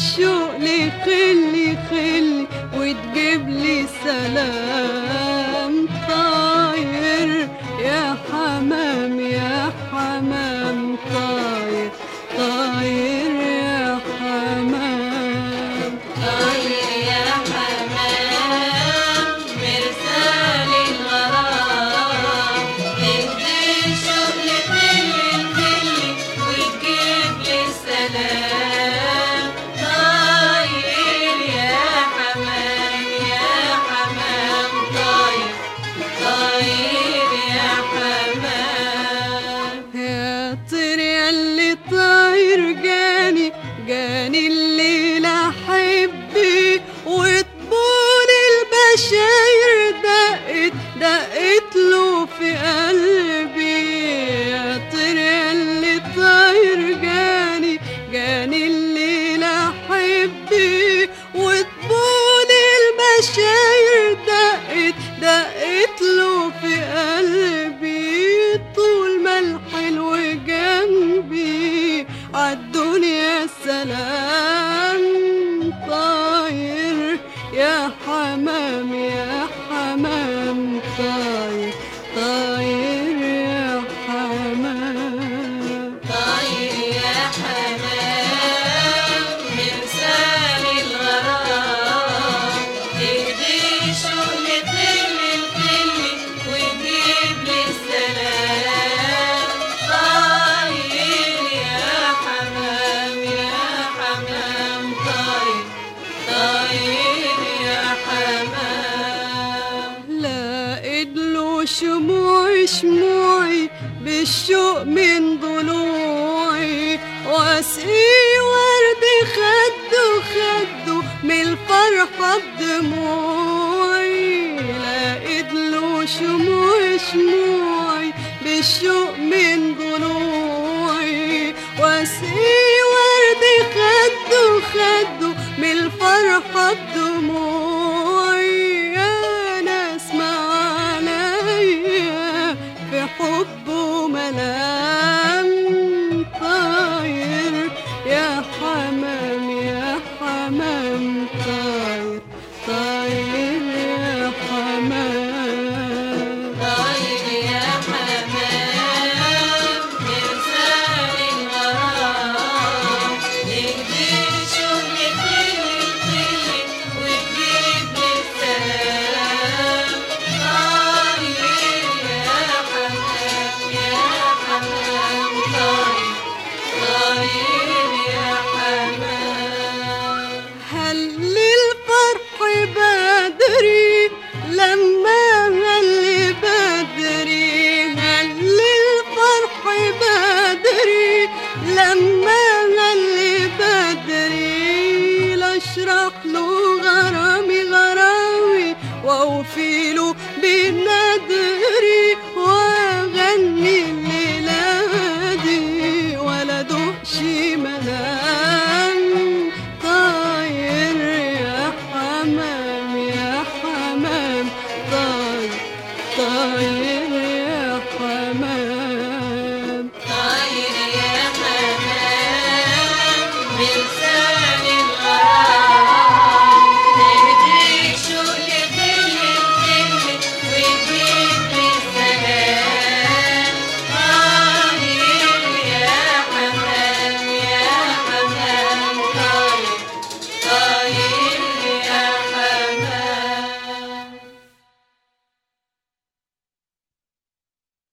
الشوق لي خلي خلي وتجيب لي سلام طاير يا حمام يا حمام طاير طاير يا حمام طاير يا حمام مرسال الغرام تهدي الشوق لخلي الخلي وتجيب لي سلام طاير يا حمام يا حمام طاير طاير يا حمام يا طير ياللي طاير جاني جاني الليلة حبي وطبول البشاير دقت دقت له في قلبي يا طير ياللي طاير جاني جاني الليلة حبي وطبول البشاير دقت دقت له في قلبي طول ما الحلو جنبي عالدنيا سلام طاير يا حمام يا حمام طاير طاير يا حمام طاير يا حمام مرسال الغرام تهدي شغل كل الكل وتجيب لي السلام طاير يا حمام يا حمام طاير طاير يا حمام لقيت له شموعي شموعي بالشوق من ضلوعي واسقي ورد خده خده من الفرحة بدموعي لقيت له شموعي شموعي بالشوق من ضلوعي واسقي ورد خده خده من الفرحة بدموعي يا ناس ما عليا في حبه ملام طاير يا حمام يا حمام طاير طاير يا حمام طاير يا حمام مرسال الغرام تهدي شغل كل الكل وتجيب لي السلام طاير يا حمام يا حمام طاير طاير يا حمام هل الفرح بدري لما هل بدري هل الفرح بدري لما هل بدري لاشرح له غرامي غرامي واوفي له بنادري واغني